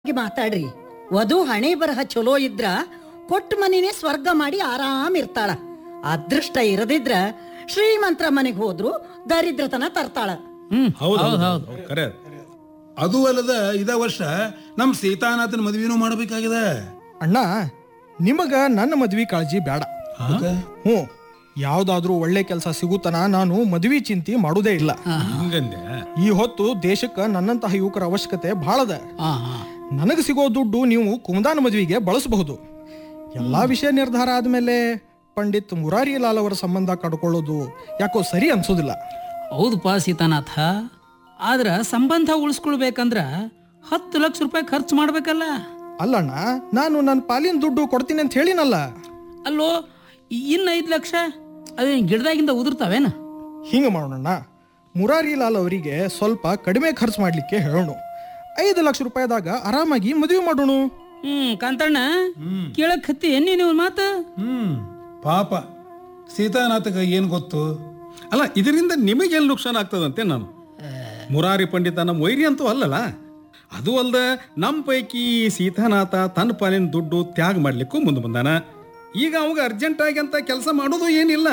ಗೆ ಮಾತಾಡ್ರಿ ವಧು ಹಣೆ ಬರಹ ಚಲೋ ಇದ್ರ ಕೊಟ್ಟ ಮನಿನೇ ಸ್ವರ್ಗ ಮಾಡಿ ಆರಾಮ್ ಇರ್ತಾಳ ಅದೃಷ್ಟ ಇರದಿದ್ರ ಶ್ರೀಮಂತರ ಮನೆಗೆ ಹೋದ್ರು ದರಿದ್ರತನ ತರ್ತಾಳ ಹೌದು ಹೌದು ಕರೆ ಅದು ಅಲ್ಲದ ಇದ ವರ್ಷ ನಮ್ ಸೀತಾನಾಥನ ಮದ್ವಿನೂ ಮಾಡ್ಬೇಕಾಗಿದೆ ಅಣ್ಣ ನಿಮಗ ನನ್ನ ಮದ್ವಿ ಕಾಳಜಿ ಬೇಡ ಹ್ಞೂ ಯಾವ್ದಾದ್ರೂ ಒಳ್ಳೆ ಕೆಲಸ ಸಿಗುತ್ತನ ನಾನು ಮದ್ವಿ ಚಿಂತೆ ಮಾಡುದೇ ಇಲ್ಲ ಹಿಂಗಂದೆ ಈ ಹೊತ್ತು ದೇಶಕ್ಕ ನನ್ನಂತಹ ಯುವಕರ ಅವಶ್ಯಕತೆ ಬಹಳದ ನನಗೆ ಸಿಗೋ ದುಡ್ಡು ನೀವು ಕುಮದಾನ ಮದ್ವಿಗೆ ಬಳಸಬಹುದು ಎಲ್ಲಾ ವಿಷಯ ನಿರ್ಧಾರ ಆದ್ಮೇಲೆ ಪಂಡಿತ್ ಮುರಾರಿ ಲಾಲ್ ಅವರ ಸಂಬಂಧ ಕಡ್ಕೊಳ್ಳೋದು ಯಾಕೋ ಸರಿ ಅನ್ಸೋದಿಲ್ಲ ಹೌದಪ್ಪ ಸೀತಾನಾಥ ಆದ್ರ ಸಂಬಂಧ ಉಳಿಸ್ಕೊಳ್ಬೇಕಂದ್ರ ಹತ್ತು ಲಕ್ಷ ರೂಪಾಯಿ ಖರ್ಚು ಮಾಡ್ಬೇಕಲ್ಲ ಅಲ್ಲಣ್ಣ ನಾನು ನನ್ನ ಪಾಲಿನ ದುಡ್ಡು ಕೊಡ್ತೀನಿ ಅಂತ ಹೇಳಿನಲ್ಲ ಅಲ್ಲೋ ಇನ್ನು ಐದು ಲಕ್ಷ ಅದೇನು ಗಿಡದಾಗಿಂದ ಉದುರ್ತಾವೇನ ಹಿಂಗೆ ಮಾಡೋಣ ಮುರಾರಿ ಲಾಲ್ ಅವರಿಗೆ ಸ್ವಲ್ಪ ಕಡಿಮೆ ಖರ್ಚು ಮಾಡ್ಲಿಕ್ಕೆ ಹೇಳೋಣ ಐದು ಲಕ್ಷ ರೂಪಾಯಿದಾಗ ಆರಾಮಾಗಿ ಮದುವೆ ಮಾಡೋಣ ಹ್ಮ್ ಕಾಂತಣ್ಣ ಕೇಳಕ್ ಹತ್ತಿ ಎನ್ನಿ ನೀವು ಮಾತು ಹ್ಮ್ ಪಾಪ ಸೀತಾನಾಥಗ ಏನ್ ಗೊತ್ತು ಅಲ್ಲ ಇದರಿಂದ ನಿಮಗೆಲ್ಲಿ ನುಕ್ಸಾನ ಆಗ್ತದಂತೆ ನಾನು ಮುರಾರಿ ಪಂಡಿತ ನಮ್ಮ ವೈರಿ ಅಂತೂ ಅಲ್ಲಲ್ಲ ಅದು ಅಲ್ದ ನಮ್ಮ ಪೈಕಿ ಸೀತಾನಾಥ ತನ್ನ ಪಾಲಿನ ದುಡ್ಡು ತ್ಯಾಗ ಮಾಡ್ಲಿಕ್ಕೂ ಮುಂದೆ ಬಂದಾನ ಈಗ ಅವಾಗ ಅರ್ಜೆಂಟ್ ಆಗಿ ಅಂತ ಕೆಲಸ ಮಾಡೋದು ಏನಿಲ್ಲ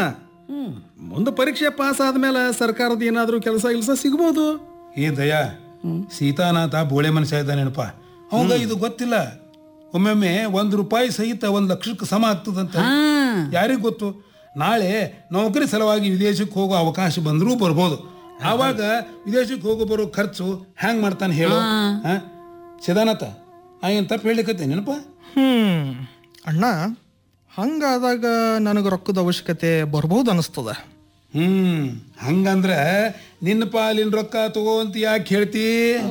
ಮುಂದೆ ಪರೀಕ್ಷೆ ಪಾಸ್ ಆದ್ಮೇಲೆ ಸರ್ಕಾರದ ಏನಾದರೂ ಕೆಲಸ ಇಲ್ಸ ಸಿಗ್ಬೋದು ಏ ದಯಾ ಸೀತಾನಾಥ ಬೋಳೆ ಮನುಷ್ಯ ಇದ್ದಾನೇನಪ್ಪ ಅವಂಗ ಇದು ಗೊತ್ತಿಲ್ಲ ಒಮ್ಮೊಮ್ಮೆ ಒಂದ್ ರೂಪಾಯಿ ಸಹಿತ ಒಂದ್ ಲಕ್ಷಕ್ಕೆ ಸಮ ಆಗ್ತದಂತ ಯಾರಿಗ್ ಗೊತ್ತು ನಾಳೆ ನೌಕರಿ ಸಲುವಾಗಿ ವಿದೇಶಕ್ಕೆ ಹೋಗೋ ಅವಕಾಶ ಬಂದರೂ ಬರ್ಬೋದು ಆವಾಗ ವಿದೇಶಕ್ಕೆ ಹೋಗೋ ಬರೋ ಖರ್ಚು ಹ್ಯಾಂಗ್ ಮಾಡ್ತಾನೆ ಹೇಳು ಹಾ ಸಿದಾನಾಥ ನಾ ಏನ್ ತಪ್ಪು ಹೇಳಿಕತ್ತೆ ನೆನಪ ಹ್ಮ್ ಅಣ್ಣ ಹಂಗಾದಾಗ ನನಗೆ ರೊಕ್ಕದ ಅವಶ್ಯಕತೆ ಬರ್ಬೋದು ಅನಿಸ್ತದ ಹ್ಮ್ ಹಂಗಂದ್ರ ನಿನ್ನ ಪಾಲಿನ ರೊಕ್ಕ ತಗೋ ಅಂತ ಯಾಕೆ ಹೇಳ್ತಿ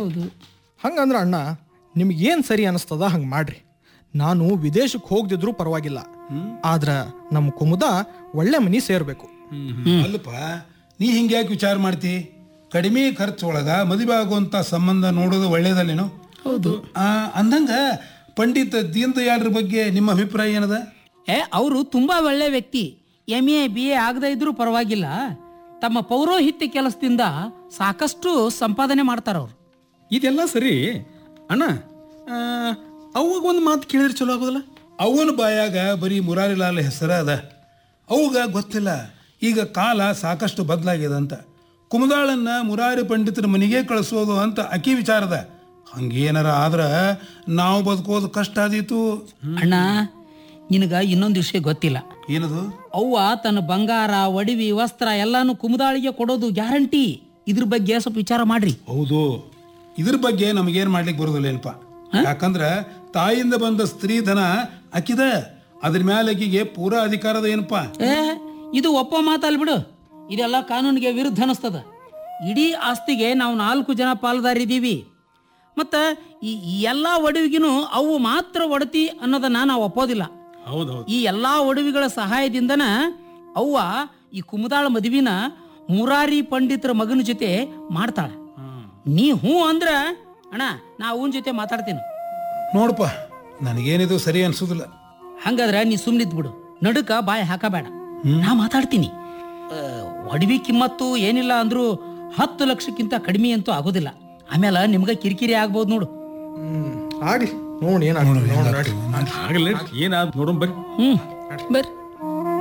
ಹಂಗಂದ್ರ ಅಣ್ಣ ನಿಮ್ಗೇನ್ ಸರಿ ಅನಿಸ್ತದ ಹಂಗೆ ಮಾಡ್ರಿ ನಾನು ವಿದೇಶಕ್ಕೆ ಹೋಗ್ದಿದ್ರು ಪರವಾಗಿಲ್ಲ ಆದ್ರ ನಮ್ಮ ಕುಮುದ ಒಳ್ಳೆ ಮನಿ ಸೇರ್ಬೇಕು ಅಲ್ಲಪ್ಪ ನೀ ಹಿಂಗೆ ಯಾಕೆ ವಿಚಾರ ಮಾಡ್ತಿ ಕಡಿಮೆ ಖರ್ಚೊಳಗ ಮದುವೆ ಆಗುವಂತ ಸಂಬಂಧ ನೋಡೋದು ಒಳ್ಳೇದಲ್ಲೇನು ಹೌದು ಅಂದಂಗ ಪಂಡಿತ್ ದೀನ್ ದಯಾಳ್ರ ಬಗ್ಗೆ ನಿಮ್ಮ ಅಭಿಪ್ರಾಯ ಏನದ ಏ ಅವರು ತುಂಬಾ ಒಳ್ಳೆ ವ್ಯಕ್ತಿ ಎಮ್ ಎ ಬಿ ಎ ಆಗದೇ ಇದ್ರೂ ಪರವಾಗಿಲ್ಲ ತಮ್ಮ ಪೌರೋಹಿತ್ಯ ಕೆಲಸದಿಂದ ಸಾಕಷ್ಟು ಸಂಪಾದನೆ ಮಾಡ್ತಾರ ಅವ್ರು ಇದೆಲ್ಲ ಸರಿ ಅಣ್ಣ ಆ, ಅವಾಗ ಒಂದು ಮಾತು ಕೇಳಿದ್ರೆ ಚಲೋ ಆಗೋದಿಲ್ಲ ಅವನ ಬಾಯಾಗ ಬರೀ ಮುರಾರಿಲಾಲ್ ಹೆಸರ ಅದ ಅವಾಗ ಗೊತ್ತಿಲ್ಲ ಈಗ ಕಾಲ ಸಾಕಷ್ಟು ಬದಲಾಗಿದೆ ಅಂತ ಕುಮದಾಳನ್ನ ಮುರಾರಿ ಪಂಡಿತರ ಮನೆಗೆ ಕಳಿಸೋದು ಅಂತ ಅಕಿ ವಿಚಾರದ ಹಂಗೇನಾರ ಆದ್ರ ನಾವು ಬದುಕೋದು ಕಷ್ಟ ಆದೀತು ಅಣ್ಣ ನಿನಗ ಇನ್ನೊಂದು ವಿಷಯ ಗೊತ್ತಿಲ್ಲ ಏನದು ಅವ್ವ ತನ್ನ ಬಂಗಾರ ಒಡವಿ ವಸ್ತ್ರ ಎಲ್ಲಾನು ಕುಮುದಾಳಿಗೆ ಕೊಡೋದು ಗ್ಯಾರಂಟಿ ಇದ್ರ ಬಗ್ಗೆ ಸ್ವಲ್ಪ ವಿಚಾರ ಮಾಡ್ರಿ ಹೌದು ಇದ್ರ ಬಗ್ಗೆ ನಮಗೇನ್ ಮಾಡ್ಲಿಕ್ಕೆ ಬರೋದಿಲ್ಲ ಏನಪ್ಪ ಯಾಕಂದ್ರ ತಾಯಿಯಿಂದ ಬಂದ ಸ್ತ್ರೀ ಧನ ಅಕ್ಕಿದ ಅದ್ರ ಮ್ಯಾಲ ಆಕಿಗೆ ಪೂರಾ ಅಧಿಕಾರದ ಏನಪ್ಪಾ ಏ ಇದು ಒಪ್ಪ ಮಾತಲ್ ಬಿಡು ಇದೆಲ್ಲ ಕಾನೂನಿಗೆ ವಿರುದ್ಧ ಅನಿಸ್ತದ ಇಡೀ ಆಸ್ತಿಗೆ ನಾವು ನಾಲ್ಕು ಜನ ಪಾಲುದಾರಿದ್ದೀವಿ ಮತ್ತು ಈ ಈ ಎಲ್ಲ ಒಡವಿಗಿನೂ ಅವು ಮಾತ್ರ ಒಡತಿ ಅನ್ನೋದನ್ನ ನಾವು ಒಪ್ಪೋದಿಲ್ಲ ಹೌದು ಹೌದು ಈ ಎಲ್ಲಾ ಒಡವಿಗಳ ಸಹಾಯದಿಂದನ ಅವ್ವ ಈ ಕುಮುದಾಳ ಮದುವಿನ ಮುರಾರಿ ಪಂಡಿತರ ಮಗನ ಜೊತೆ ಮಾಡ್ತಾಳ ನೀ ಹ್ಞೂ ಅಂದ್ರ ಅಣ್ಣ ನಾ ಅವನ ಜೊತೆ ಮಾತಾಡ್ತೀನಿ ನೋಡಪ್ಪ ನನಗೇನಿದು ಸರಿ ಅನ್ಸುದಿಲ್ಲ ಹಂಗಾದ್ರೆ ನೀ ಸುಮ್ನಿದ್ ಬಿಡು ನಡುಕ ಬಾಯಿ ಹಾಕಬೇಡ ನಾ ಮಾತಾಡ್ತೀನಿ ಆ, ಒಡವಿ ಕಿಮ್ಮತ್ತು ಏನಿಲ್ಲ ಅಂದ್ರೂ ಹತ್ತು ಲಕ್ಷಕ್ಕಿಂತ ಕಡಿಮೆ ಅಂತೂ ಆಗೋದಿಲ್ಲ ಆಮೇಲೆ ನಿಮ್ಗೆ ಕಿರಿಕಿರಿ ಆಗ್ಬೋದು ನೋಡು ಆಗ್ಲಿ ನೋಡಿ ಏನಾಗ್ತದೆ ನೋಡಿ ಆಗಲೇ ಏನಾದ್ ನೋಡೋಣ ಬರ್ರಿ ಹ್ಮ್ ಬರ್ರಿ